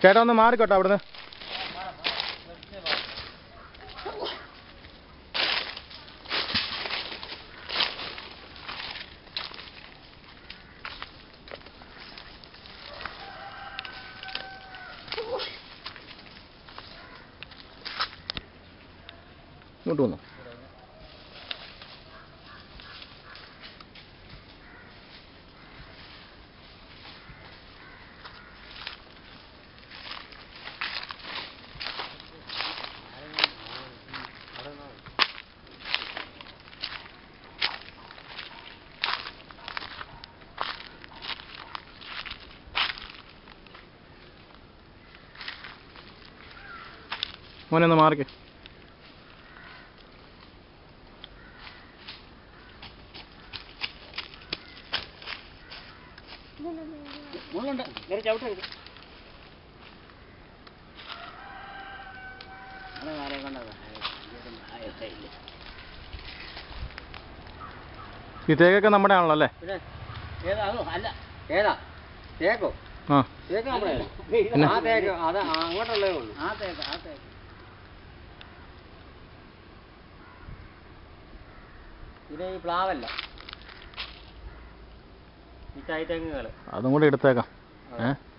ചേട്ടാ ഒന്ന് മാറിക്കോട്ടെ അവിടുന്ന് ഇങ്ങോട്ട് വന്നു മോനെ ഒന്ന് മാറിക്ക് മുള്ളുണ്ട് കയറി ചവിട്ടരുത് അത് ആരെ കൊണ്ടതാ ഇല്ല ഈ തേക്കൊക്കെ നമ്മുടെ ആണല്ലോ അല്ലേ പിന്നെ ഏതാ അതോ അല്ല ഏതാ തേക്കോ ആ തേക്ക് നമ്മുടെ പിന്നെ? ആ തേക്ക് അത് അങ്ങോട്ടുള്ളതേ ഉള്ളൂ ആ തേക്ക് ആ തേക്ക് ഇത് ഈ പ്ലാവല്ല ഈ ചൈത്തേങ്ങുകൾ അതും കൂടി എടുത്തേക്കാം ഏ